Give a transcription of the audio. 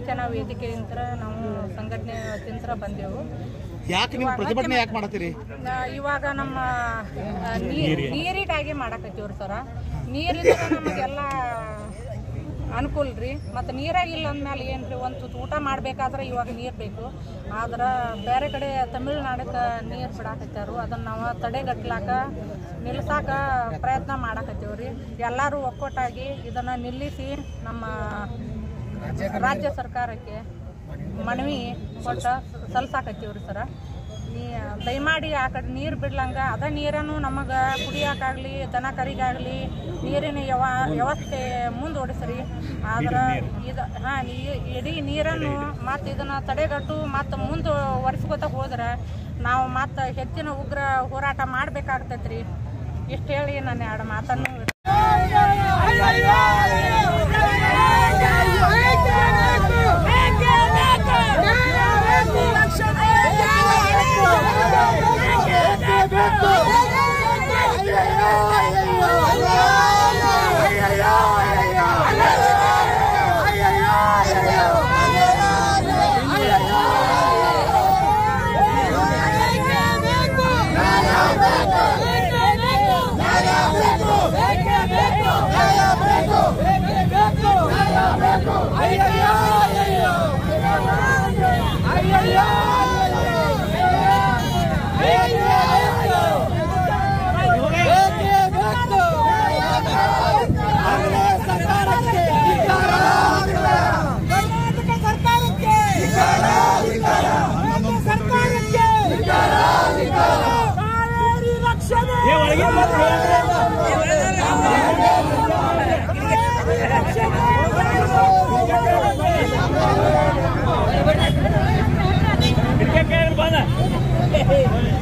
ರಕ್ಷಣಾ ವೇದಿಕೆಯಿಂದ ನಾವು ಸಂಘಟನೆ ವತಿಯಿಂದ ಬಂದೆವು ಯಾಕೆ ನೀವು ಪ್ರತಿಭಟನೆ ಯಾಕೆ ಮಾಡತ್ತೀರಿ ಆ, ಇವಾಗ ನಮ್ಮ ಆ, ನೀರ್ ನೀರಿಗಾಗಿ ಮಾಡಕತ್ತೀವ್ರಿ ಸರ ನೀರಿದ್ರೆ ನಮಗೆಲ್ಲ ಅನುಕೂಲ ರೀ ಮತ್ತು ನೀರಾಗಿಲ್ಲ ಅಂದಮೇಲೆ ಏನು ರೀ ಒಂದು ತುತ್ತು ಊಟ ಮಾಡಬೇಕಾದ್ರೆ ಇವಾಗ ನೀರು ಬೇಕು ಆದ್ರೆ ಬೇರೆ ಕಡೆ ತಮಿಳ್ನಾಡಕ್ಕೆ ನೀರು ಬಿಡಾಕತ್ಯಾರು ಅದನ್ನು ನಾವು ತಡೆಗಟ್ಲಾಕ ನಿಲ್ಸಾಕ ಪ್ರಯತ್ನ ಮಾಡಕತ್ತೀವಿ ರೀ ಎಲ್ಲರೂ ಒಕ್ಕೊಟ್ಟಾಗಿ ಇದನ್ನು ನಿಲ್ಲಿಸಿ ನಮ್ಮ ರಾಜ್ಯ ಸರ್ಕಾರಕ್ಕೆ ಮನವಿ ಕೊಟ್ಟ ಸಲ್ಸಾಕತ್ತೀವ್ರಿ ಸರ ನೀ ದಯಮಾಡಿ ಆ ಕಡೆ ನೀರು ಬಿಡ್ಲಂಗ ಅದ ನೀರನ್ನು ನಮಗೆ ಕುಡಿಯೋಕ್ಕಾಗಲಿ ದನ ಕರಿಗಾಗಲಿ ನೀರಿನ ಯವ ವ್ಯವಸ್ಥೆ ಮುಂದೂಡಿಸ್ರಿ ಆದ್ರೆ ಇದು ಹಾಂ ಇಡೀ ನೀರನ್ನು ಮತ್ತು ಇದನ್ನು ತಡೆಗಟ್ಟು ಮತ್ತು ಮುಂದುವರಿಸ್ಕೊತ ಹೋದ್ರೆ ನಾವು ಮತ್ತು ಹೆಚ್ಚಿನ ಉಗ್ರ ಹೋರಾಟ ಮಾಡಬೇಕಾಗ್ತೈತ್ರಿ ಇಷ್ಟು ಹೇಳಿ ನಾನು ಎರಡು ಮಾತನ್ನು ಕರ್ನಾಟಕ ಸರ್ಕಾರಕ್ಕೆ ರಾಜ್ಯ ಸರ್ಕಾರಕ್ಕೆ ಕಾವೇರಿ ರಕ್ಷಣೆ ಬಂದ